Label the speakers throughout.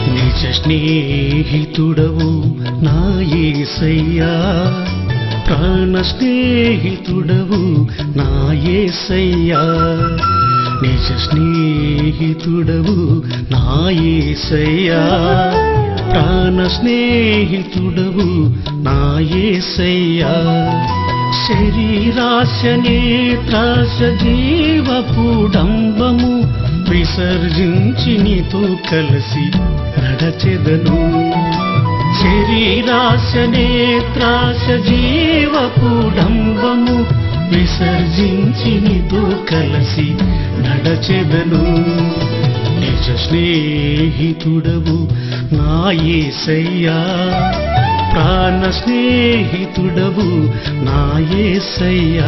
Speaker 1: నిజ స్నేహితుడవు నా యేసయ్యా ప్రాణ స్నేహితుడవు నా యేసయ్యా నిజ స్నేహితుడవు నా యేసయ్యా ప్రాణ స్నేహితుడవు నా యేసయ్యా శరీరాశ నేత్రాశ జీవపుడంబము విసర్జించి నీతో కలిసి నడచెదను శరీరాశ నేత్రాశ జీవపుడంబము విసర్జించి నీతో కలిసి నడచెదను నిజ స్నేహితుడవు నా యేసయ్యా ప్రాణ స్నేహితుడవు నా యేసయ్యా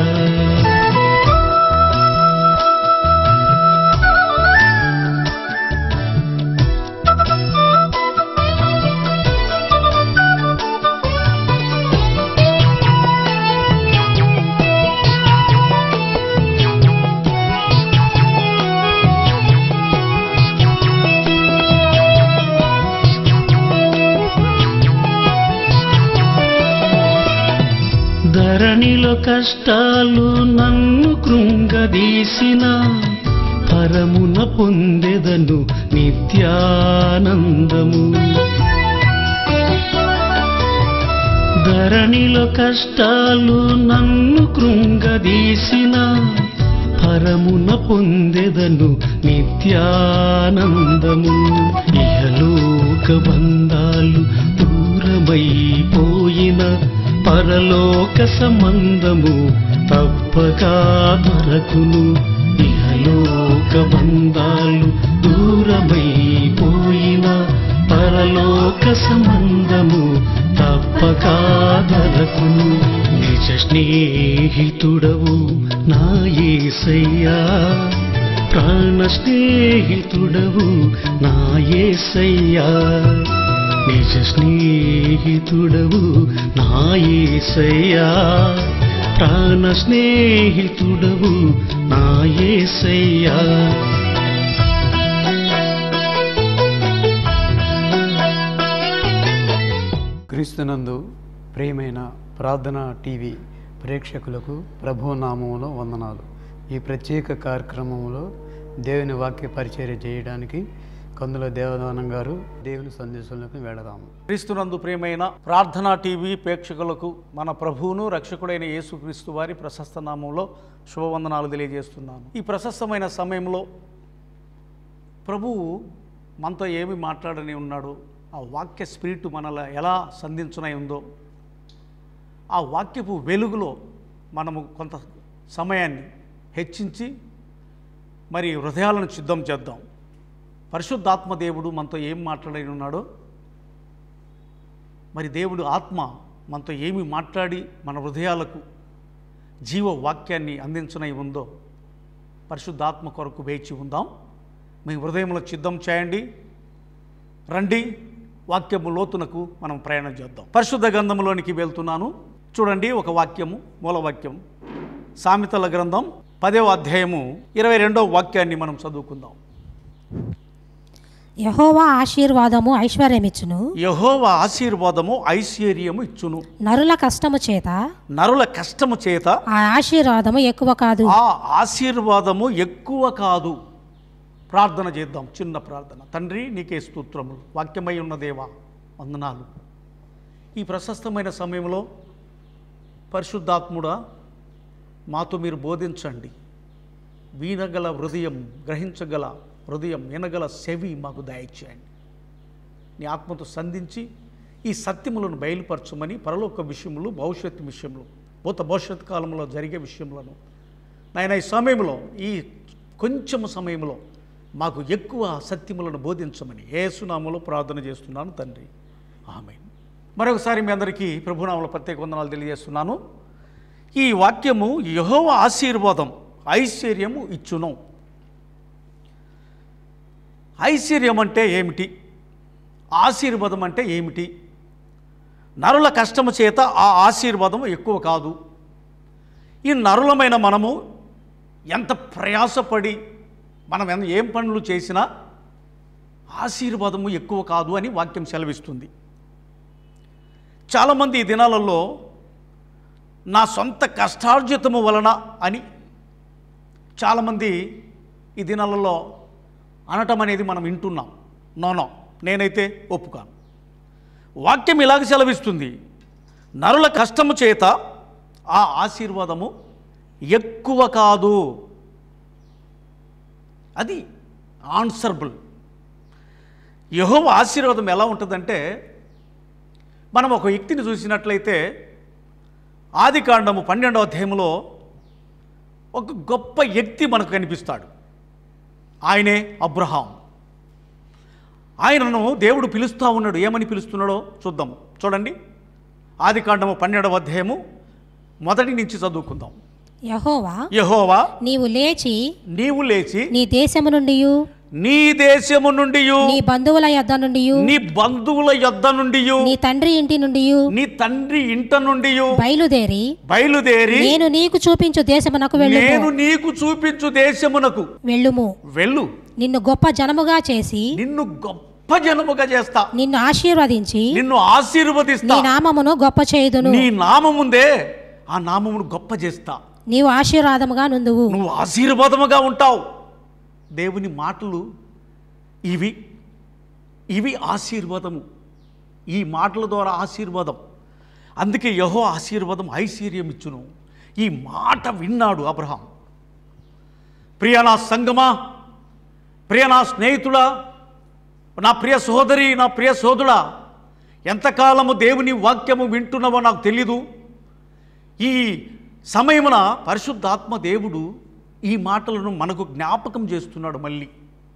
Speaker 1: ధరణిలో కష్టాలు నన్ను కృంగదీసిన పరమున పొందెదను నిత్యానందము ధరణిలో కష్టాలు నన్ను కృంగదీసిన పరమున పొందెదను నిత్యానందము ఇహలోక బంధాలు దూరమైపోయిన పరలోక సంబంధము తప్పగా దొరకును ఇహలోక బంధాలు దూరమైపోయిన పరలోక సంబంధము తప్పగా దొరకును నిజ స్నేహితుడవు నా యేసయ్యా ప్రాణ స్నేహితుడవు నా యేసయ్యా నిజ స్నేహితుడవు నా యేసయ్యా ప్రాణ స్నేహితుడవు నా యేసయ్యా
Speaker 2: క్రీస్తునందు ప్రియమైన ప్రార్థన టీవీ ప్రేక్షకులకు ప్రభు నామములో వందనాలు ఈ ప్రత్యేక కార్యక్రమంలో దేవుని వాక్య పరిచర్య చేయడానికి కందుల దేవదానం గారు దేవుని సందేశంలోకి వెళదాము
Speaker 3: క్రీస్తునందు ప్రియమైన ప్రార్థనా టీవీ ప్రేక్షకులకు మన ప్రభువును రక్షకుడైన యేసుక్రీస్తు వారి ప్రశస్త నామంలో శుభవందనాలు తెలియజేస్తున్నాను ఈ ప్రశస్తమైన సమయంలో ప్రభువు మనతో ఏమి మాట్లాడని ఉన్నాడు ఆ వాక్య స్పిరిట్ మనలో ఎలా సంధించునై ఉందో ఆ వాక్యపు వెలుగులో మనము కొంత సమయాన్ని హెచ్చించి మరి హృదయాలను సిద్ధం చేద్దాం పరిశుద్ధాత్మ దేవుడు మనతో ఏం మాట్లాడి ఉన్నాడో మరి దేవుడు ఆత్మ మనతో ఏమి మాట్లాడి మన హృదయాలకు జీవ వాక్యాన్ని అందించనై ఉందో పరిశుద్ధాత్మ కొరకు వేచి ఉందాం మీ హృదయంలో సిద్ధం చేయండి రండి వాక్యము లోతునకు మనం ప్రయాణం చేద్దాం పరిశుద్ధ గ్రంథంలోనికి వెళ్తున్నాను చూడండి ఒక వాక్యము మూలవాక్యం సామెతల గ్రంథం పదవ అధ్యాయము ఇరవై రెండవ వాక్యాన్ని మనం చదువుకుందాం
Speaker 4: యహోవా ఆశీర్వాదము ఐశ్వర్యమిచ్చును
Speaker 3: యహోవ ఆశీర్వాదము ఐశ్వర్యము ఇచ్చును
Speaker 4: నరుల కష్టము చేత
Speaker 3: నరుల కష్టము చేత
Speaker 4: ఆ ఆశీర్వాదము ఎక్కువ కాదు
Speaker 3: ఆ ఆశీర్వాదము ఎక్కువ కాదు ప్రార్థన చేద్దాం చిన్న ప్రార్థన తండ్రి నీకే స్తోత్రములు వాక్యమై ఉన్న దేవా వందనాలు ఈ ప్రశస్తమైన సమయంలో పరిశుద్ధాత్ముడా మాతో మీరు బోధించండి వీనగల హృదయం గ్రహించగల హృదయం వినగల చెవి మాకు దయచేయండి నీ ఆత్మతో సంధించి ఈ సత్యములను బయలుపరచమని పరలోక విషయములు భవిష్యత్తు విషయంలో భూత భవిష్యత్ కాలంలో జరిగే విషయములను నాయన ఈ సమయంలో ఈ కొంచెము సమయంలో మాకు ఎక్కువ సత్యములను బోధించమని ఏసునామలో ప్రార్థన చేస్తున్నాను తండ్రి ఆమె మరొకసారి మీ అందరికీ ప్రభునామల ప్రత్యేక వందనాలు తెలియజేస్తున్నాను ఈ వాక్యము యహోవ ఆశీర్వాదం ఐశ్వర్యము ఇచ్చును ఐశ్వర్యం అంటే ఏమిటి ఆశీర్వాదం అంటే ఏమిటి నరుల కష్టము చేత ఆ ఆశీర్వాదం ఎక్కువ కాదు ఈ నరులమైన మనము ఎంత ప్రయాసపడి మనం ఎంత ఏం పనులు చేసినా ఆశీర్వాదము ఎక్కువ కాదు అని వాక్యం సెలవిస్తుంది చాలామంది ఈ దినాలలో నా సొంత కష్టార్జితము వలన అని చాలామంది ఈ దినాలలో అనటం అనేది మనం వింటున్నాం నోనో నేనైతే ఒప్పుకాను వాక్యం ఇలాగ సెలవిస్తుంది నరుల కష్టము చేత ఆ ఆశీర్వాదము ఎక్కువ కాదు అది ఆన్సర్బుల్ యహోవ ఆశీర్వాదం ఎలా ఉంటుందంటే మనం ఒక వ్యక్తిని చూసినట్లయితే ఆది కాండము పన్నెండవ అధ్యాయంలో ఒక గొప్ప వ్యక్తి మనకు కనిపిస్తాడు ఆయనే అబ్రహాం ఆయనను దేవుడు పిలుస్తూ ఉన్నాడు ఏమని పిలుస్తున్నాడో చూద్దాం చూడండి ఆది కాండము పన్నెండవ అధ్యాయము మొదటి నుంచి చదువుకుందాం
Speaker 4: యహోవా
Speaker 3: యహోవా
Speaker 4: నీవు లేచి
Speaker 3: నీవు లేచి
Speaker 4: నీ దేశము నుండి
Speaker 3: నీ దేశము నుండి
Speaker 4: నీ బంధువుల యొద్ద నుండి
Speaker 3: నీ బంధువుల యొద్ద నుండి
Speaker 4: నీ తండ్రి ఇంటి నుండి
Speaker 3: నీ తండ్రి ఇంట నుండి
Speaker 4: బయలుదేరి
Speaker 3: బయలుదేరి
Speaker 4: నేను నీకు చూపించు దేశమునకు
Speaker 3: నేను
Speaker 4: వెళ్ళుము
Speaker 3: నీకు చూపించు దేశమునకు
Speaker 4: వెళ్ళుము
Speaker 3: వెళ్ళు
Speaker 4: నిన్ను గొప్ప జనముగా చేసి
Speaker 3: నిన్ను గొప్ప జనముగా చేస్తా
Speaker 4: నిన్ను ఆశీర్వదించి
Speaker 3: నిన్ను ఆశీర్వదిస్తా
Speaker 4: నీ నామమును గొప్ప చేయుదును
Speaker 3: నీ నామముందే ఆ నామమును గొప్ప చేస్తా
Speaker 4: నీవు ఆశీర్వాదముగా నుందువు
Speaker 3: నువ్వు ఆశీర్వాదముగా ఉంటావు దేవుని మాటలు ఇవి ఇవి ఆశీర్వాదము ఈ మాటల ద్వారా ఆశీర్వాదం అందుకే యహో ఆశీర్వాదం ఐశ్వర్యం ఇచ్చును ఈ మాట విన్నాడు అబ్రహాం ప్రియ నా సంగమా ప్రియ నా స్నేహితుడా నా ప్రియ సోదరి నా ప్రియ సోదరుడా ఎంతకాలము దేవుని వాక్యము వింటున్నావో నాకు తెలీదు ఈ సమయమున పరిశుద్ధాత్మ దేవుడు ఈ మాటలను మనకు జ్ఞాపకం చేస్తున్నాడు మళ్ళీ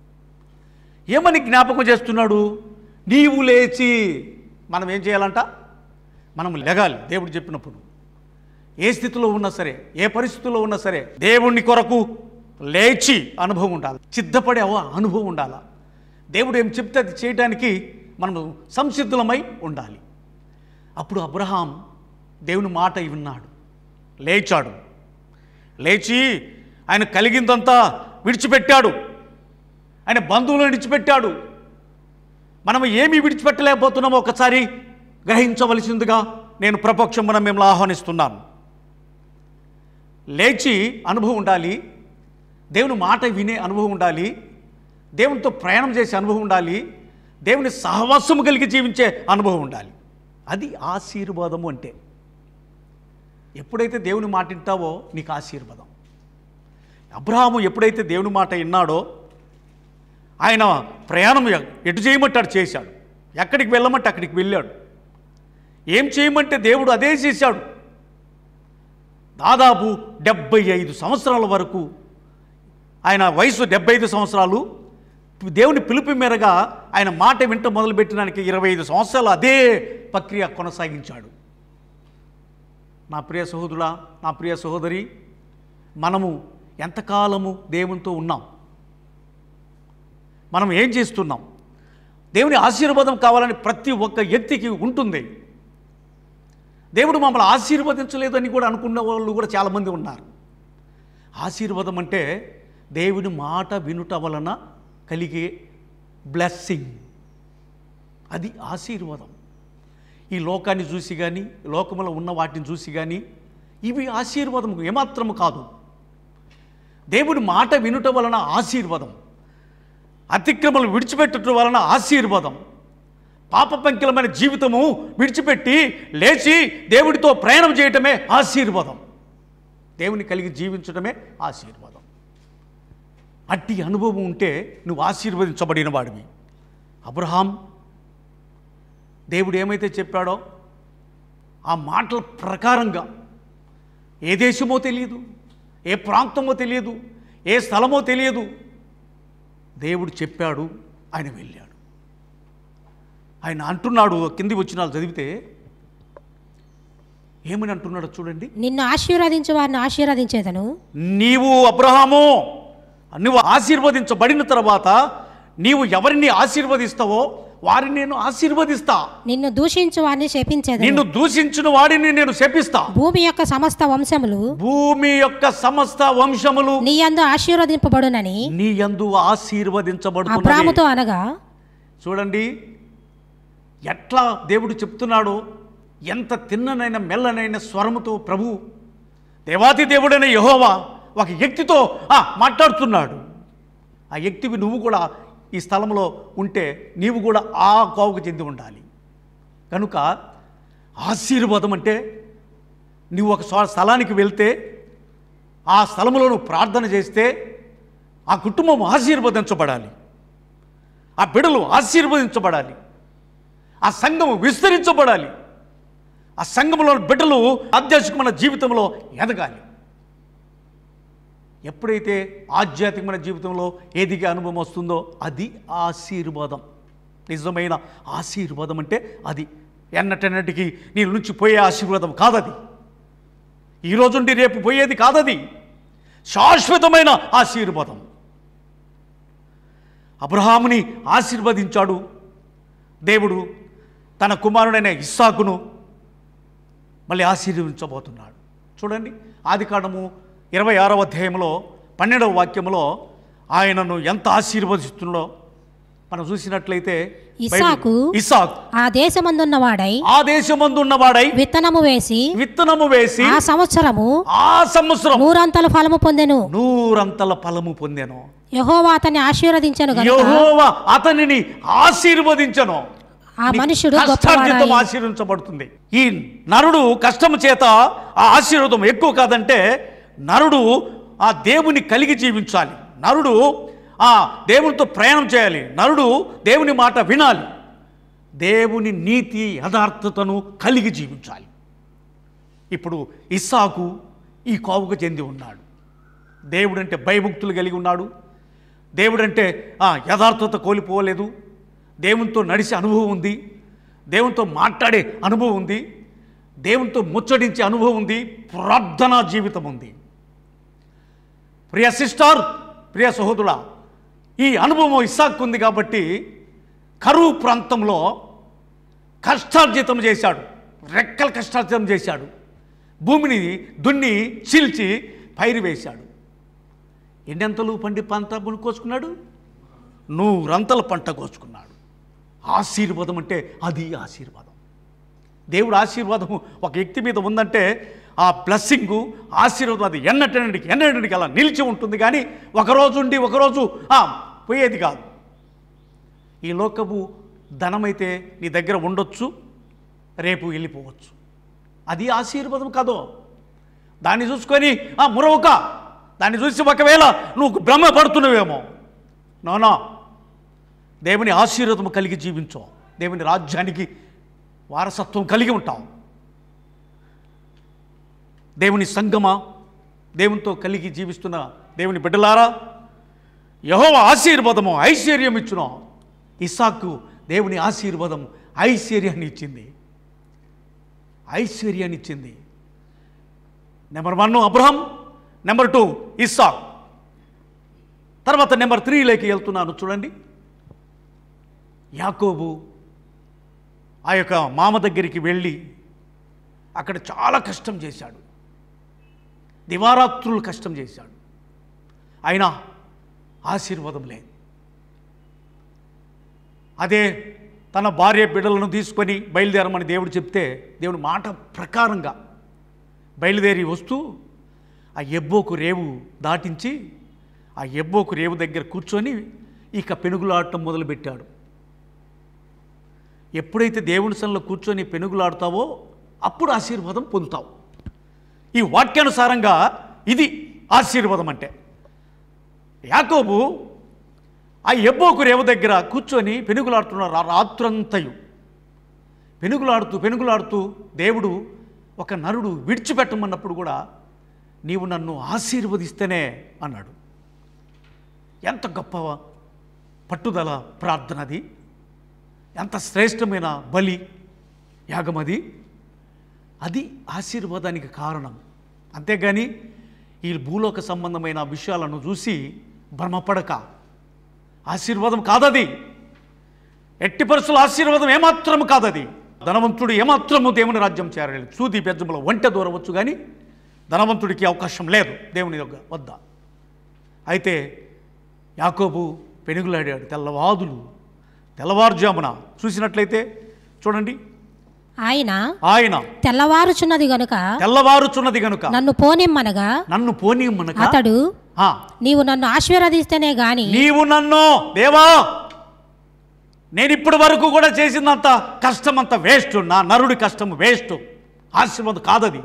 Speaker 3: ఏమని జ్ఞాపకం చేస్తున్నాడు నీవు లేచి మనం ఏం చేయాలంట మనం లెగాలి దేవుడు చెప్పినప్పుడు ఏ స్థితిలో ఉన్నా సరే ఏ పరిస్థితుల్లో ఉన్నా సరే దేవుని కొరకు లేచి అనుభవం ఉండాలి సిద్ధపడే అవ అనుభవం ఉండాలి దేవుడు ఏం చెప్తే అది చేయడానికి మనం సంసిద్ధులమై ఉండాలి అప్పుడు అబ్రహాం దేవుని మాట విన్నాడు లేచాడు లేచి ఆయన కలిగిందంతా విడిచిపెట్టాడు ఆయన బంధువులను విడిచిపెట్టాడు మనం ఏమీ విడిచిపెట్టలేకపోతున్నామో ఒకసారి గ్రహించవలసిందిగా నేను ప్రపక్షం మనం మిమ్మల్ని ఆహ్వానిస్తున్నాను లేచి అనుభవం ఉండాలి దేవుని మాట వినే అనుభవం ఉండాలి దేవునితో ప్రయాణం చేసే అనుభవం ఉండాలి దేవుని సహవాసము కలిగి జీవించే అనుభవం ఉండాలి అది ఆశీర్వాదము అంటే ఎప్పుడైతే దేవుని మాట వింటావో నీకు ఆశీర్వాదం అబ్రహాము ఎప్పుడైతే దేవుని మాట విన్నాడో ఆయన ప్రయాణం ఎ- ఎటు చేయమంటాడు చేశాడు ఎక్కడికి వెళ్ళమంటే అక్కడికి వెళ్ళాడు ఏం చేయమంటే దేవుడు అదే చేశాడు దాదాపు డెబ్బై ఐదు సంవత్సరాల వరకు ఆయన వయసు డెబ్బై ఐదు సంవత్సరాలు దేవుని పిలుపు మేరగా ఆయన మాట వింట మొదలుపెట్టడానికి ఇరవై ఐదు సంవత్సరాలు అదే ప్రక్రియ కొనసాగించాడు నా ప్రియ సహోదరుడా నా ప్రియ సహోదరి మనము ఎంతకాలము దేవునితో ఉన్నాం మనం ఏం చేస్తున్నాం దేవుని ఆశీర్వాదం కావాలని ప్రతి ఒక్క వ్యక్తికి ఉంటుంది దేవుడు మమ్మల్ని ఆశీర్వదించలేదని కూడా అనుకున్న వాళ్ళు కూడా చాలామంది ఉన్నారు ఆశీర్వాదం అంటే దేవుని మాట వినుట వలన కలిగే బ్లెస్సింగ్ అది ఆశీర్వాదం ఈ లోకాన్ని చూసి కానీ లోకములో ఉన్న వాటిని చూసి కానీ ఇవి ఆశీర్వాదం ఏమాత్రము కాదు దేవుడి మాట వినుట వలన ఆశీర్వాదం అతిక్రమలు విడిచిపెట్టడం వలన ఆశీర్వాదం పాప పంకిలమైన జీవితము విడిచిపెట్టి లేచి దేవుడితో ప్రయాణం చేయటమే ఆశీర్వాదం దేవుని కలిగి జీవించడమే ఆశీర్వాదం అట్టి అనుభవం ఉంటే నువ్వు ఆశీర్వదించబడిన వాడివి అబ్రహాం దేవుడు ఏమైతే చెప్పాడో ఆ మాటల ప్రకారంగా ఏ దేశమో తెలియదు ఏ ప్రాంతమో తెలియదు ఏ స్థలమో తెలియదు దేవుడు చెప్పాడు ఆయన వెళ్ళాడు ఆయన అంటున్నాడు కింది వచ్చినాలు చదివితే ఏమని అంటున్నాడో చూడండి
Speaker 4: నిన్ను ఆశీర్వదించు వారిని ఆశీర్వదించేదను
Speaker 3: నీవు అబ్రహాము నువ్వు ఆశీర్వదించబడిన తర్వాత నీవు ఎవరిని ఆశీర్వదిస్తావో వారిని నేను ఆశీర్వదిస్తా
Speaker 4: నిన్ను దూషించు వారిని శపించేదను
Speaker 3: నిన్ను దూషించిన వాడిని నేను శపిస్తా
Speaker 4: భూమి యొక్క సమస్త వంశములు
Speaker 3: భూమి యొక్క సమస్త వంశములు
Speaker 4: నీ యందు ఆశీర్వదింపబడునని
Speaker 3: నీ యందు ఆశీర్వదించబడుతున్నది
Speaker 4: అబ్రాముతో అనగా
Speaker 3: చూడండి ఎట్లా దేవుడు చెప్తున్నాడో ఎంత తిన్ననైన మెల్లనైన స్వరముతో ప్రభు దేవాది దేవుడైన యహోవా ఒక వ్యక్తితో ఆ, మాట్లాడుతున్నాడు ఆ వ్యక్తివి నువ్వు కూడా ఈ స్థలంలో ఉంటే నీవు కూడా ఆ కోవకు చెంది ఉండాలి కనుక ఆశీర్వాదం అంటే నువ్వు ఒక స్వ- స్థలానికి వెళ్తే ఆ స్థలంలో నువ్వు ప్రార్థన చేస్తే ఆ కుటుంబం ఆశీర్వదించబడాలి ఆ బిడలు ఆశీర్వదించబడాలి ఆ సంఘము విస్తరించబడాలి ఆ సంఘంలో బిడ్డలు ఆధ్యాత్మికమైన జీవితంలో ఎదగాలి ఎప్పుడైతే ఆధ్యాత్మికమైన జీవితంలో ఏదిగా అనుభవం వస్తుందో అది ఆశీర్వాదం నిజమైన ఆశీర్వాదం అంటే అది ఎన్నటెన్నటికి నీ నుంచి పోయే ఆశీర్వాదం కాదది ఈ రోజుండి రేపు పోయేది కాదది శాశ్వతమైన ఆశీర్వాదం అబ్రహాముని ఆశీర్వదించాడు దేవుడు తన కుమారుడైన ఇస్సాకును మళ్ళీ ఆశీర్వదించబోతున్నాడు చూడండి ఆది కాండము ఇరవై ఆరవ అధ్యాయంలో పన్నెండవ వాక్యంలో ఆయనను ఎంత ఆశీర్వదిస్తుండో మనం చూసినట్లయితే
Speaker 4: ఇస్సాకు
Speaker 3: ఇసాక్
Speaker 4: ఆ దేశమందున్న వాడై
Speaker 3: ఆ దేశమందున్నవాడై
Speaker 4: విత్తనము వేసి
Speaker 3: విత్తనము వేసి
Speaker 4: ఆ సంవత్సరము
Speaker 3: ఆ సంవత్సరం
Speaker 4: నూరంతలు ఫలము పొందెను
Speaker 3: నూరంతల ఫలము పొందెను
Speaker 4: యహోవా అతన్ని ఆశీర్వదించను గనుక
Speaker 3: యెహోవా అతనిని ఆశీర్వదించను
Speaker 4: ఆ మనుషుడు
Speaker 3: కష్టార్జితం
Speaker 4: గొప్పవాడాయి
Speaker 3: ఆశీర్వించబడుతుంది ఈ నరుడు కష్టం చేత ఆ ఆశీర్వాదం ఎక్కువ కాదంటే నరుడు ఆ దేవుని కలిగి జీవించాలి నరుడు ఆ దేవునితో ప్రయాణం చేయాలి నరుడు దేవుని మాట వినాలి దేవుని నీతి యథార్థతను కలిగి జీవించాలి ఇప్పుడు ఇస్సాకు ఈ కోవుకు చెంది ఉన్నాడు దేవుడంటే భయభక్తులు కలిగి ఉన్నాడు దేవుడంటే ఆ, యథార్థత కోల్పోలేదు దేవునితో నడిచే అనుభవం ఉంది దేవునితో మాట్లాడే అనుభవం ఉంది దేవునితో ముచ్చడించే అనుభవం ఉంది ప్రార్థనా జీవితం ఉంది ప్రియ సిస్టర్ ప్రియ సహోదరుడా ఈ అనుభవం ఇస్సాకు ఉంది కాబట్టి కరువు ప్రాంతంలో కష్టార్జితం చేశాడు రెక్కల కష్టార్జితం చేశాడు భూమిని దున్ని చీల్చి పైరు వేశాడు ఎన్నెంతలు పండి పంట భూమి కోసుకున్నాడు నూరంతల పంట కోసుకున్నాడు ఆశీర్వాదం అంటే అది ఆశీర్వాదం దేవుడు ఆశీర్వాదం ఒక వ్యక్తి మీద ఉందంటే ఆ బ్లెస్సింగు ఆశీర్వాదం అది ఎన్నటండికి ఎన్నటండికి అలా నిలిచి ఉంటుంది కానీ ఒకరోజు ఉండి ఒకరోజు ఆ, పోయేది కాదు ఈ లోకపు ధనమైతే నీ దగ్గర ఉండొచ్చు రేపు వెళ్ళిపోవచ్చు అది ఆశీర్వాదం కాదో దాన్ని చూసుకొని ఆ మురవక దాన్ని చూసి ఒకవేళ నువ్వు భ్రమపడుతున్నావేమో నోనో దేవుని ఆశీర్వాదం కలిగి జీవించు దేవుని రాజ్యానికి వారసత్వం కలిగి ఉంటాం దేవుని సంగమా దేవునితో కలిగి జీవిస్తున్న దేవుని బిడ్డలారా యహోవ ఆశీర్వాదము ఐశ్వర్యం ఇచ్చును ఇసాకు దేవుని ఆశీర్వాదం ఐశ్వర్యాన్ని ఇచ్చింది ఐశ్వర్యాన్ని ఇచ్చింది number one Abraham number two Isaac తర్వాత నెంబర్ త్రీలోకి వెళ్తున్నాను చూడండి యాకోబు ఆ యొక్క మామ దగ్గరికి వెళ్ళి అక్కడ చాలా కష్టం చేశాడు దివారాత్రులు కష్టం చేశాడు అయినా ఆశీర్వాదం లేదు అదే తన భార్య బిడ్డలను తీసుకొని బయలుదేరమని దేవుడు చెప్తే దేవుడు మాట ప్రకారంగా బయలుదేరి వస్తూ ఆ ఎబ్బోకు రేవు దాటించి ఆ ఎబ్బోకు రేవు దగ్గర కూర్చొని ఇక పెనుగులాడటం మొదలుపెట్టాడు ఎప్పుడైతే దేవుని సన్నిలో కూర్చొని పెనుగులాడతావో అప్పుడు ఆశీర్వాదం పొందుతావు ఈ వాక్యానుసారంగా ఇది ఆశీర్వాదం అంటే యాకోబు ఆ ఎబ్బోకు రేవు దగ్గర కూర్చొని పెనుగులాడుతున్నారు ఆ రాత్రంతయు పెనుగులాడుతూ పెనుగులాడుతూ దేవుడు ఒక నరుడు విడిచిపెట్టమన్నప్పుడు కూడా నీవు నన్ను ఆశీర్వదిస్తేనే అన్నాడు ఎంత గొప్ప పట్టుదల ప్రార్థన అది ఎంత శ్రేష్టమైన బలి యాగమది అది ఆశీర్వాదానికి కారణం అంతేగాని ఈ భూలోక సంబంధమైన విషయాలను చూసి భ్రమపడక ఆశీర్వాదం కాదది ఎట్టి పరిస్థితుల ఆశీర్వాదం ఏమాత్రము కాదది ధనవంతుడు ఏమాత్రము దేవుని రాజ్యం చేరలేదు సూది బెజ్జములో ఒంటె దూరవచ్చు కానీ ధనవంతుడికి అవకాశం లేదు దేవుని యొక్క వద్ద అయితే యాకోబు పెనుగులాడాడు తెల్లవాదులు తెల్లవారుజామున చూసినట్లయితే చూడండి
Speaker 4: ఆయన
Speaker 3: ఆయన
Speaker 4: తెల్లవారుచున్నది గనుక
Speaker 3: తెల్లవారుచున్నది గనుక
Speaker 4: నన్ను పోనిమ్మనగా
Speaker 3: నన్ను పోనీయమనక
Speaker 4: అతడు
Speaker 3: ఆ,
Speaker 4: నీవు నన్ను ఆశీర్వదిస్తేనే గాని
Speaker 3: నీవు నన్ను దేవా నేను ఇప్పటి వరకు కూడా చేసినంత కష్టం అంత వేస్ట్ నా నరుడి కష్టం వేస్ట్ ఆశీర్వాదం కాదది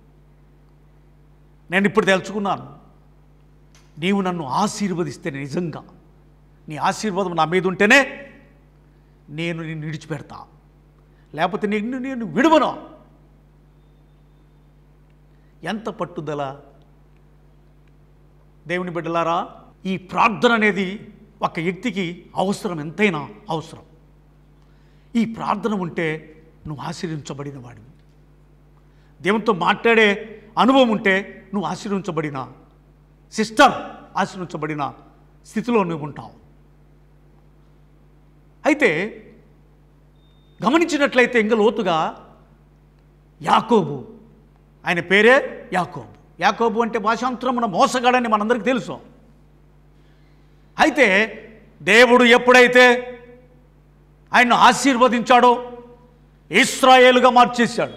Speaker 3: నేను ఇప్పుడు తెలుసుకున్నాను నీవు నన్ను ఆశీర్వదిస్తే నిజంగా నీ ఆశీర్వాదం నా మీద ఉంటేనే నేను నిన్ను విడిచిపెడతా లేకపోతే నిన్ను నేను విడువను ఎంత పట్టుదల దేవుని బిడ్డలారా ఈ ప్రార్థన అనేది ఒక వ్యక్తికి అవసరం ఎంతైనా అవసరం ఈ ప్రార్థన ఉంటే నువ్వు ఆశీర్వించబడిన వాడివి దేవునితో మాట్లాడే అనుభవం ఉంటే నువ్వు ఆశీర్వించబడిన సిస్టర్ ఆశీర్వించబడిన స్థితిలో నువ్వు ఉంటావు అయితే గమనించినట్లయితే ఇంకా లోతుగా యాకోబు ఆయన పేరే యాకోబు యాకోబు అంటే భాషాంతరమున మోసగాడని మనందరికీ తెలుసు అయితే దేవుడు ఎప్పుడైతే ఆయన్ను ఆశీర్వదించాడో ఇస్రాయేలుగా మార్చేశాడు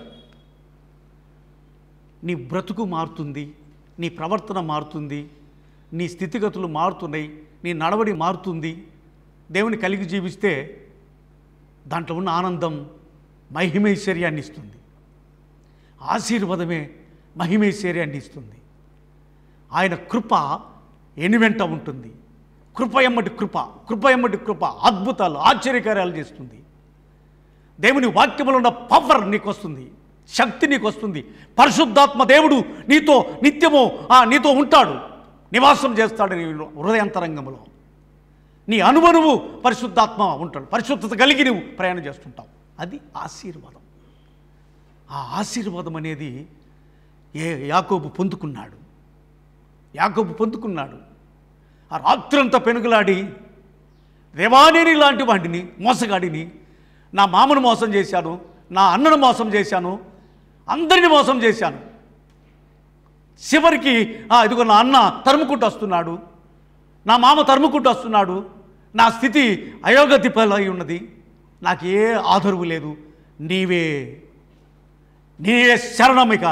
Speaker 3: నీ బ్రతుకు మారుతుంది నీ ప్రవర్తన మారుతుంది నీ స్థితిగతులు మారుతున్నాయి నీ నడవడి మారుతుంది దేవుని కలిగి జీవిస్తే దాంట్లో ఉన్న ఆనందం మహిమైశ్వర్యాన్ని ఇస్తుంది ఆశీర్వాదమే మహిమైశ్వర్యాన్ని ఇస్తుంది ఆయన కృప ఎనివెంట ఉంటుంది కృప ఎమ్మటి కృప కృప ఎమ్మటి కృప అద్భుతాలు ఆశ్చర్యకార్యాలు చేస్తుంది దేవుని వాక్యములో ఉన్న పవర్ నీకు వస్తుంది శక్తి నీకు వస్తుంది పరిశుద్ధాత్మ దేవుడు నీతో నిత్యము ఆ నీతో ఉంటాడు నివాసం చేస్తాడు నీ హృదయంతరంగంలో నీ అనుభవము పరిశుద్ధాత్మ ఉంటాడు పరిశుద్ధత కలిగి నువ్వు ప్రయాణం చేస్తుంటావు అది ఆశీర్వాదం ఆ ఆశీర్వాదం అనేది ఏ యాకోబు పొందుకున్నాడు యాకోబు పొందుకున్నాడు ఆ రాత్రంతా పెనుగులాడి దేవానేని లాంటి వాడిని మోసగాడిని నా మామను మోసం చేశాను నా అన్నను మోసం చేశాను అందరిని మోసం చేశాను చివరికి ఆ, ఇదిగో నా అన్న తరుముకుంటూ వస్తున్నాడు నా మామ తరుముకుంటూ వస్తున్నాడు నా స్థితి అయోగతి పలై ఉన్నది నాకు ఏ ఆదరువు లేదు నీవే నీవే శరణమిక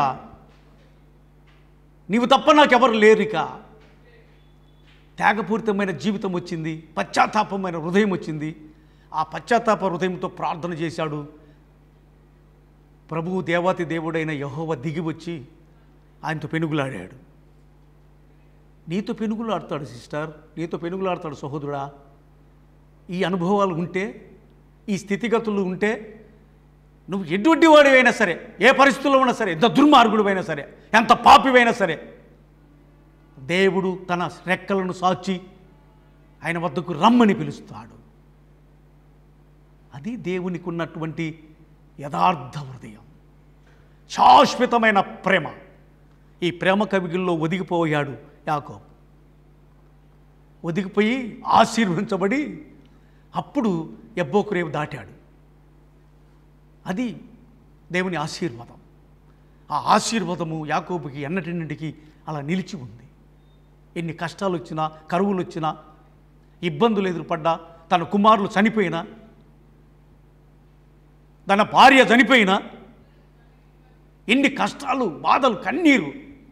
Speaker 3: నీవు తప్ప నాకెవరు లేరిక త్యాగపూరితమైన జీవితం వచ్చింది పశ్చాత్తాపమైన హృదయం వచ్చింది ఆ పశ్చాత్తాప హృదయంతో ప్రార్థన చేశాడు ప్రభువు దేవాతి దేవుడైన యహోవ దిగి వచ్చి ఆయనతో పెనుగులాడాడు నీతో పెనుగులాడతాడు సిస్టర్ నీతో పెనుగులాడతాడు సహోదరుడా ఈ అనుభవాలు ఉంటే ఈ స్థితిగతులు ఉంటే నువ్వు ఎటువంటి వాడివైనా సరే ఏ పరిస్థితుల్లో ఉన్నా సరే ఎంత దుర్మార్గుడివైనా సరే ఎంత పాపివైనా సరే దేవుడు తన రెక్కలను సాచి ఆయన వద్దకు రమ్మని పిలుస్తాడు అది దేవునికి ఉన్నటువంటి యథార్థ హృదయం శాశ్వతమైన ప్రేమ ఈ ప్రేమ కవిగిల్లో ఒదిగిపోయాడు యాకో ఒదిగిపోయి ఆశీర్వదించబడి అప్పుడు ఎబ్బోకురేవు దాటాడు అది దేవుని ఆశీర్వాదం ఆ ఆశీర్వాదము యాకోబుకి ఎన్నటిన్నింటికి అలా నిలిచి ఉంది ఎన్ని కష్టాలు వచ్చినా కరువులు వచ్చినా ఇబ్బందులు ఎదురుపడ్డా తన కుమారులు చనిపోయినా తన భార్య చనిపోయినా ఎన్ని కష్టాలు బాధలు కన్నీరు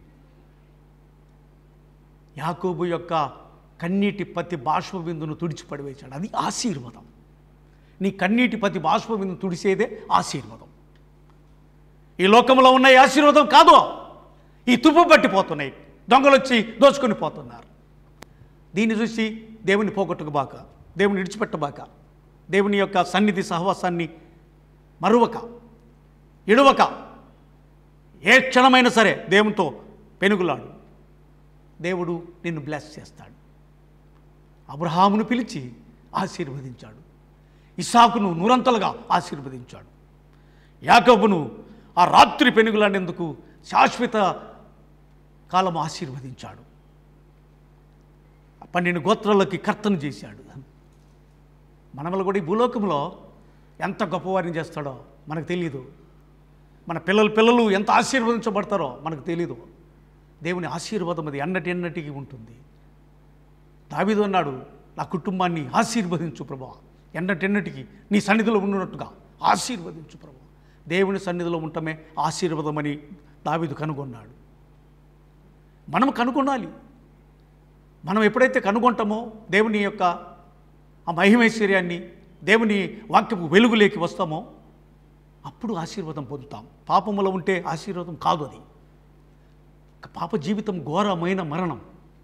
Speaker 3: యాకోబు యొక్క కన్నీటి ప్రతి బాష్ప బిందును తుడిచిపడివేశాడు అది ఆశీర్వాదం నీ కన్నీటి ప్రతి బాష్ప బిందును తుడిసేదే ఆశీర్వాదం ఈ లోకంలో ఉన్న ఈ ఆశీర్వాదం కాదు ఈ తుప్పు పట్టిపోతున్నాయి దొంగలు వచ్చి దోచుకొని పోతున్నారు దీన్ని చూసి దేవుని పోగొట్టుకుబాక దేవుని విడిచిపెట్టబాక దేవుని యొక్క సన్నిధి సహవాసాన్ని మరువక ఇడవక ఏ క్షణమైనా సరే దేవునితో పెనుగులాడు దేవుడు నిన్ను బ్లెస్ చేస్తాడు అబ్రహామును పిలిచి ఆశీర్వదించాడు ఇసాకును నూరంతలుగా ఆశీర్వదించాడు యాకబును ఆ రాత్రి పెనుగులాడేందుకు శాశ్వత కాలం ఆశీర్వదించాడు పన్నెండు గోత్రాలకి కర్తను చేశాడు మనమలు కూడా ఈ భూలోకంలో ఎంత గొప్పవారిని చేస్తాడో మనకు తెలియదు మన పిల్లలు పిల్లలు ఎంత ఆశీర్వదించబడతారో మనకు తెలీదు దేవుని ఆశీర్వాదం అది ఎన్నటి ఎన్నటికి ఉంటుంది దావీదు అన్నాడు నా కుటుంబాన్ని ఆశీర్వదించు ప్రభా ఎన్నటెన్నటికి నీ సన్నిధిలో ఉన్నట్టుగా ఆశీర్వదించు ప్రభు దేవుని సన్నిధిలో ఉండటమే ఆశీర్వాదమని దావీదు కనుగొన్నాడు మనం కనుగొనాలి మనం ఎప్పుడైతే కనుగొంటామో దేవుని యొక్క ఆ మహిమైశ్వర్యాన్ని దేవుని వాక్యపు వెలుగులేకి వస్తామో అప్పుడు ఆశీర్వాదం పొందుతాం పాపములో ఉంటే ఆశీర్వాదం కాదు అది పాప జీవితం ఘోరమైన మరణం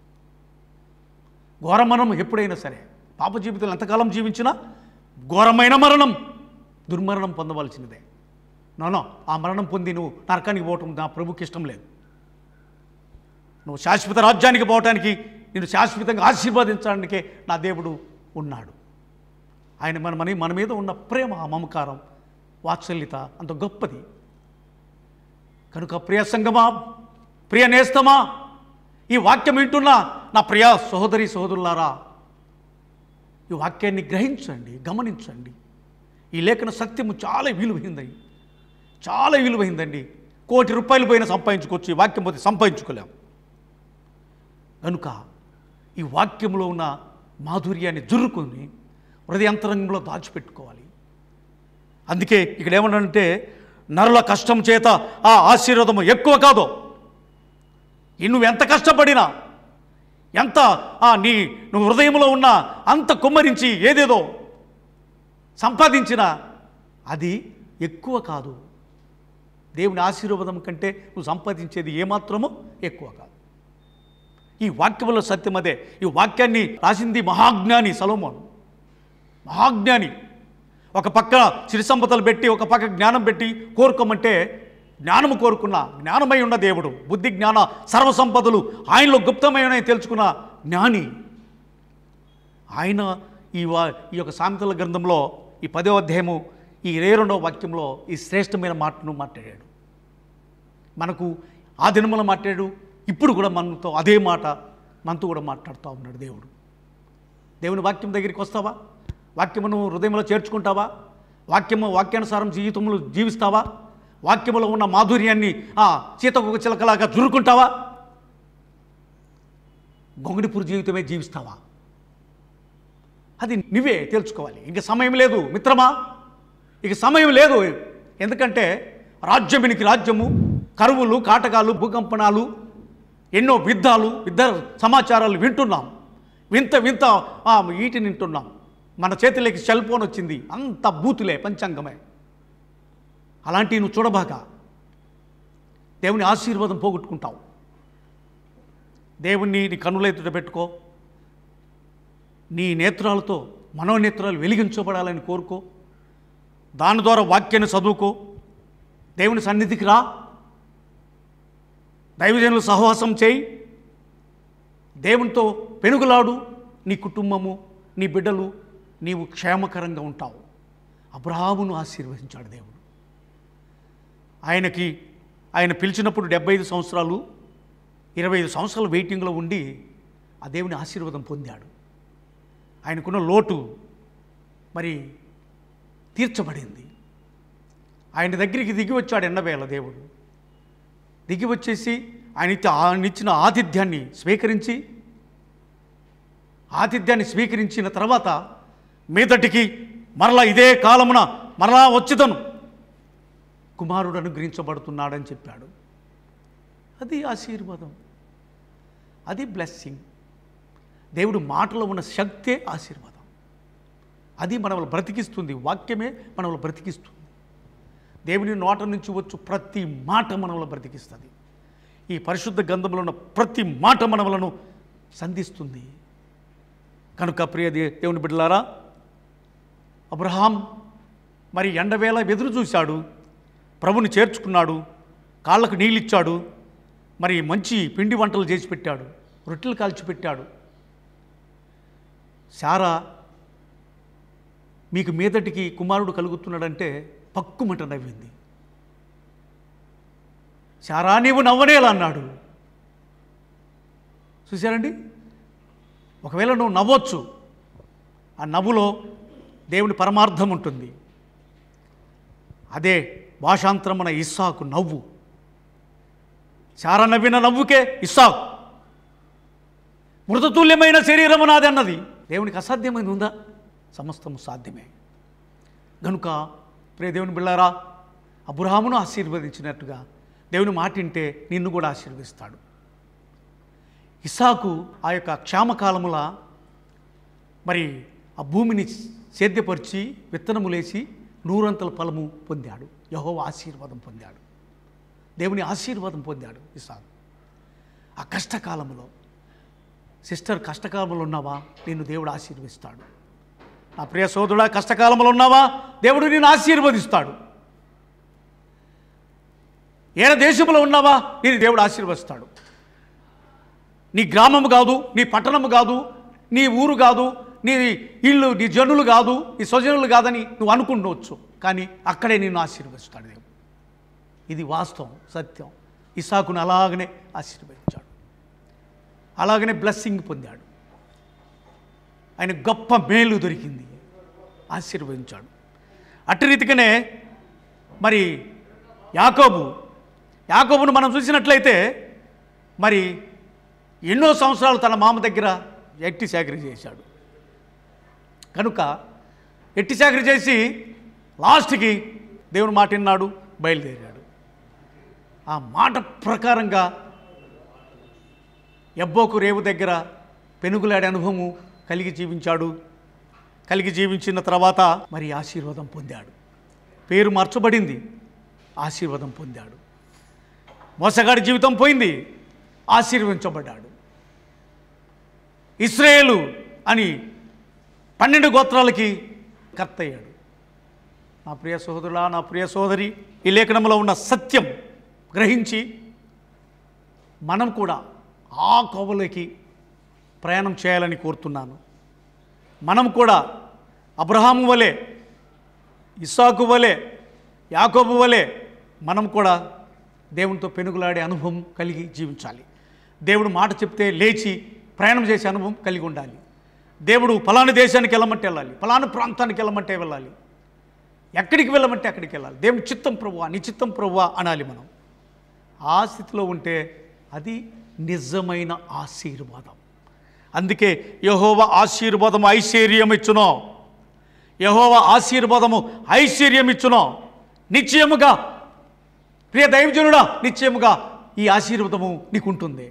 Speaker 3: ఘోర మరణం ఎప్పుడైనా సరే పాప జీవితంలో ఎంతకాలం జీవించినా ఘోరమైన మరణం దుర్మరణం పొందవలసినదే నోనో ఆ మరణం పొంది నువ్వు నరకానికి పోవటం నా ప్రభుకి ఇష్టం లేదు నువ్వు శాశ్వత రాజ్యానికి పోవటానికి నేను శాశ్వతంగా ఆశీర్వదించడానికే నా దేవుడు ఉన్నాడు ఆయన మన మన మన మీద ఉన్న ప్రేమ ఆ మమకారం వాత్సల్యత అంత గొప్పది కనుక ప్రియ సంగమా ప్రియ నేస్తమా ఈ వాక్యం వింటున్నా నా ప్రియ సహోదరి సహోదరులారా ఈ వాక్యాన్ని గ్రహించండి గమనించండి ఈ లేఖన సత్యము చాలా విలువైంది చాలా విలువైందండి కోటి రూపాయలు పోయినా సంపాదించుకోవచ్చు ఈ వాక్యం పోతే సంపాదించుకోలేం కనుక ఈ వాక్యంలో ఉన్న మాధుర్యాన్ని జుర్రుకొని హృదయంతరంగంలో దాచిపెట్టుకోవాలి అందుకే ఇక్కడ ఏమన్నాడంటే నరుల కష్టం చేత ఆ ఆశీర్వాదము ఎక్కువ కాదు ఈ నువ్వు ఎంత కష్టపడినా ఎంత ఆ నీ నువ్వు హృదయంలో ఉన్న అంత కుమ్మరించి ఏదేదో సంపాదించినా అది ఎక్కువ కాదు దేవుని ఆశీర్వాదం కంటే నువ్వు సంపాదించేది ఏమాత్రమో ఎక్కువ కాదు ఈ వాక్యములో సత్యం అదే ఈ వాక్యాన్ని రాసింది మహాజ్ఞాని సలోమోను మహాజ్ఞాని ఒక పక్క సిరి సంపదలు పెట్టి ఒక పక్క జ్ఞానం పెట్టి కోరుకోమంటే జ్ఞానము కోరుకున్న జ్ఞానమై ఉన్న దేవుడు బుద్ధి జ్ఞాన సర్వసంపదలు ఆయనలో గుప్తమైన తెలుసుకున్న జ్ఞాని ఆయన ఈ వా ఈ యొక్క సామెతల గ్రంథంలో ఈ పదో అధ్యాయము ఈ ఇరవై రెండవ వాక్యంలో ఈ శ్రేష్టమైన మాటను మాట్లాడాడు మనకు ఆ దినములో మాట్లాడు ఇప్పుడు కూడా మనతో అదే మాట మనతో కూడా మాట్లాడుతూ ఉన్నాడు దేవుడు దేవుని వాక్యం దగ్గరికి వస్తావా వాక్యమును హృదయంలో చేర్చుకుంటావా వాక్యము వాక్యానుసారం జీవితంలో జీవిస్తావా వాక్యములో ఉన్న మాధుర్యాన్ని ఆ సీతకు చిలకలాగా జురుకుంటావా గొంగడిపూర్ జీవితమే జీవిస్తావా అది నువ్వే తెలుసుకోవాలి ఇంక సమయం లేదు మిత్రమా ఇక సమయం లేదు ఎందుకంటే రాజ్యమినికి రాజ్యము కరువులు కాటకాలు భూకంపనాలు ఎన్నో యుద్ధాలు యుద్ధ సమాచారాలు వింటున్నాం వింత వింత ఆ, వీటిని వింటున్నాం మన చేతిలోకి సెల్ ఫోన్ వచ్చింది అంత బూతులే పంచాంగమే అలాంటివి నువ్వు చూడబాక దేవుని ఆశీర్వాదం పోగొట్టుకుంటావు దేవుణ్ణి నీ కన్నులెత్తుట పెట్టుకో నీ నేత్రాలతో మనోనేత్రాలు వెలిగించబడాలని కోరుకో దాని ద్వారా వాక్యాన్ని చదువుకో దేవుని సన్నిధికి రా దైవజనులు సహవాసం చేయి దేవునితో పెనుగులాడు నీ కుటుంబము నీ బిడ్డలు నీవు క్షేమకరంగా ఉంటావు అబ్రహామును ఆశీర్వదించాడు దేవుడు ఆయనకి ఆయన పిలిచినప్పుడు డెబ్బై ఐదు సంవత్సరాలు ఇరవై ఐదు సంవత్సరాలు వెయిటింగ్లో ఉండి ఆ దేవుని ఆశీర్వాదం పొందాడు ఆయనకున్న లోటు మరి తీర్చబడింది ఆయన దగ్గరికి దిగి వచ్చాడు ఎండవేళ దేవుడు దిగి వచ్చేసి ఆయన ఇచ్చ- ఆయన ఇచ్చిన ఆతిథ్యాన్ని స్వీకరించి ఆతిథ్యాన్ని స్వీకరించిన తర్వాత మీదటికి మరలా ఇదే కాలమున మరలా వచ్చుదను కుమారుడు అనుగ్రహించబడుతున్నాడని చెప్పాడు అది ఆశీర్వాదం అది బ్లెస్సింగ్ దేవుడు మాటలో ఉన్న శక్తే ఆశీర్వాదం అది మనల్ని బ్రతికిస్తుంది వాక్యమే మనల్ని బ్రతికిస్తుంది దేవుని నోట నుంచి వచ్చు ప్రతి మాట మనల్ని బ్రతికిస్తుంది ఈ పరిశుద్ధ గంధంలో ఉన్న ప్రతి మాట మనలను సంధిస్తుంది కనుక ప్రియ దే- దేవుని బిడ్డలారా అబ్రహాం మరి ఎండవేళ ఎదురు చూశాడు ప్రభుని చేర్చుకున్నాడు కాళ్ళకు నీళ్ళిచ్చాడు మరి మంచి పిండి వంటలు చేసి పెట్టాడు రొట్టెలు కాల్చి పెట్టాడు శారా మీకు మీదటికి కుమారుడు కలుగుతున్నాడంటే పక్కుమంట నవ్వింది శారా నీవు నవ్వనేలా అన్నాడు చూశారండి ఒకవేళ నువ్వు నవ్వొచ్చు ఆ నవ్వులో దేవుని పరమార్థం ఉంటుంది అదే భాషాంతరమున ఇస్సాకు నవ్వు శార నవ్విన నవ్వుకే ఇస్సాకు మృతతుల్యమైన శరీరము నాది అన్నది దేవునికి అసాధ్యమైన ఉందా సమస్తము సాధ్యమే గనుక ప్రియ దేవుని బిళ్ళారా అబ్రహామును ఆశీర్వదించినట్టుగా దేవుని మాట వింటే నిన్ను కూడా ఆశీర్వదిస్తాడు ఇసాకు ఆ యొక్క క్షామకాలముల మరి ఆ భూమిని సేద్యపరిచి విత్తనములేసి నూరంతల ఫలము పొందాడు యహోవ ఆశీర్వాదం పొందాడు దేవుని ఆశీర్వాదం పొందాడు ఇసాకు ఆ కష్టకాలంలో సిస్టర్ కష్టకాలంలో ఉన్నావా నిన్ను దేవుడు ఆశీర్వదిస్తాడు నా ప్రియ సోదరుడా కష్టకాలంలో ఉన్నావా దేవుడు నిన్ను ఆశీర్వదిస్తాడు ఏడ దేశంలో ఉన్నావా నేను దేవుడు ఆశీర్వదిస్తాడు నీ గ్రామము కాదు నీ పట్టణము కాదు నీ ఊరు కాదు నీ ఇల్లు నీ జనులు కాదు నీ స్వజనులు కాదని నువ్వు అనుకుండవచ్చు కానీ అక్కడే నిన్ను ఆశీర్వదిస్తాడు దేవుడు ఇది వాస్తవం సత్యం ఇసాకును అలాగనే ఆశీర్వదించాడు అలాగనే బ్లెస్సింగ్ పొందాడు ఆయన గొప్ప మేలు దొరికింది ఆశీర్వదించాడు అట్టి రీతిగానే మరి యాకోబు యాకోబును మనం చూసినట్లయితే మరి ఎన్నో సంవత్సరాలు తన మామ దగ్గర ఎట్టి సేకరి చేశాడు కనుక ఎట్టి సేకరి చేసి లాస్ట్కి దేవుని మాట విన్నాడు బయలుదేరాడు ఆ మాట ప్రకారంగా ఎబ్బోకు రేవు దగ్గర పెనుగులాడే అనుభవము కలిగి జీవించాడు కలిగి జీవించిన తర్వాత మరి ఆశీర్వాదం పొందాడు పేరు మార్చబడింది ఆశీర్వాదం పొందాడు మోసగాడి జీవితం పోయింది ఆశీర్వించబడ్డాడు ఇస్రాయేలు అని పన్నెండు గోత్రాలకి కర్త అయ్యాడు నా ప్రియ సోదరులా నా ప్రియ సోదరి ఈ లేఖనంలో ఉన్న సత్యం గ్రహించి మనం కూడా ఆ కోవలోకి ప్రయాణం చేయాలని కోరుతున్నాను మనం కూడా అబ్రహాము వలె ఇస్సాకు వలె యాకోబు వలె మనం కూడా దేవునితో పెనుగులాడే అనుభవం కలిగి జీవించాలి దేవుడు మాట చెప్తే లేచి ప్రయాణం చేసే అనుభవం కలిగి ఉండాలి దేవుడు ఫలాని దేశానికి వెళ్ళమంటే వెళ్ళాలి ఫలాని ప్రాంతానికి వెళ్ళమంటే వెళ్ళాలి ఎక్కడికి వెళ్ళమంటే అక్కడికి వెళ్ళాలి దేవుని చిత్తం ప్రభువా నీ చిత్తం ప్రభువా అనాలి మనం ఆ స్థితిలో ఉంటే అది నిజమైన ఆశీర్వాదం అందుకే యహోవ ఆశీర్వాదము ఐశ్వర్యం ఇచ్చునో యహోవ ఆశీర్వాదము ఐశ్వర్యం ఇచ్చునో నిశ్చయముగా ప్రియ దైవజనుడా నిశ్చయముగా ఈ ఆశీర్వాదము నీకుంటుంది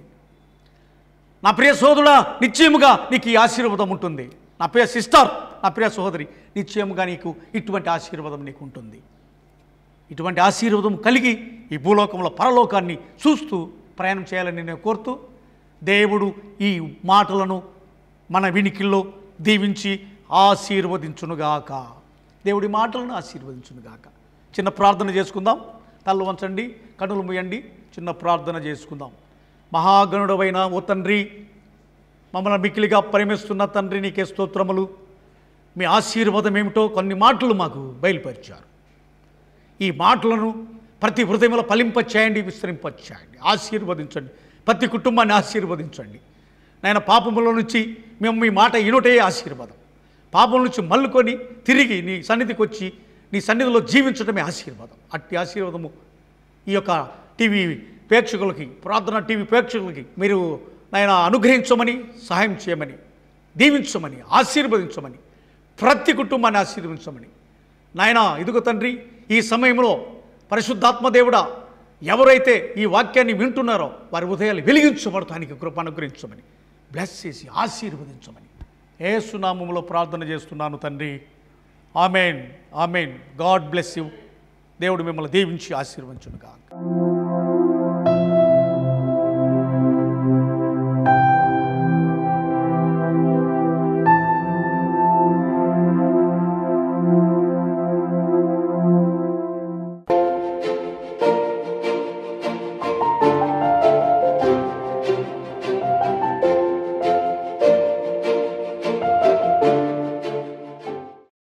Speaker 3: నా ప్రియ సోదరుడా నిశ్చయముగా నీకు ఈ ఆశీర్వాదం ఉంటుంది నా ప్రియ సిస్టర్ నా ప్రియ సహోదరి నిశ్చయముగా నీకు ఇటువంటి ఆశీర్వాదం నీకు ఉంటుంది ఇటువంటి ఆశీర్వాదం కలిగి ఈ భూలోకంలో పరలోకాన్ని చూస్తూ ప్రయాణం చేయాలని నేను కోరుతూ దేవుడు ఈ మాటలను మన వినికిల్లో దీవించి ఆశీర్వదించునుగాక దేవుడి మాటలను ఆశీర్వదించునుగాక చిన్న ప్రార్థన చేసుకుందాం తల్లు వంచండి కనులు ముయండి చిన్న ప్రార్థన చేసుకుందాం మహాగణుడవైన ఓ తండ్రి మమ్మల్ని మిక్కిలిగా ప్రేమిస్తున్న తండ్రి నీకే స్తోత్రములు మీ ఆశీర్వాదం ఏమిటో కొన్ని మాటలు మాకు బయలుపరిచారు ఈ మాటలను ప్రతి హృదయంలో ఫలింపచేయండి విస్తరింపచేయండి ఆశీర్వదించండి ప్రతి కుటుంబాన్ని ఆశీర్వదించండి నాయన పాపముల నుంచి మేము మీ మాట ఇనుటే ఆశీర్వాదం పాపం నుంచి మల్లుకొని తిరిగి నీ సన్నిధికి వచ్చి నీ సన్నిధిలో జీవించడమే ఆశీర్వాదం అట్టి ఆశీర్వాదము ఈ యొక్క టీవీ ప్రేక్షకులకి ప్రార్థన టీవీ ప్రేక్షకులకి మీరు నాయన అనుగ్రహించమని సహాయం చేయమని దీవించమని ఆశీర్వదించమని ప్రతి కుటుంబాన్ని ఆశీర్వదించమని నాయన ఇదిగో తండ్రి ఈ సమయంలో పరిశుద్ధాత్మ దేవుడా ఎవరైతే ఈ వాక్యాన్ని వింటున్నారో వారి ఉదయాలు వెలిగించబడటానికి కృప అనుగ్రహించమని బ్లెస్ చేసి ఆశీర్వదించమని ఏసునామంలో ప్రార్థన చేస్తున్నాను తండ్రి amen amen God bless you దేవుడు మిమ్మల్ని దీవించి ఆశీర్వదించును కాక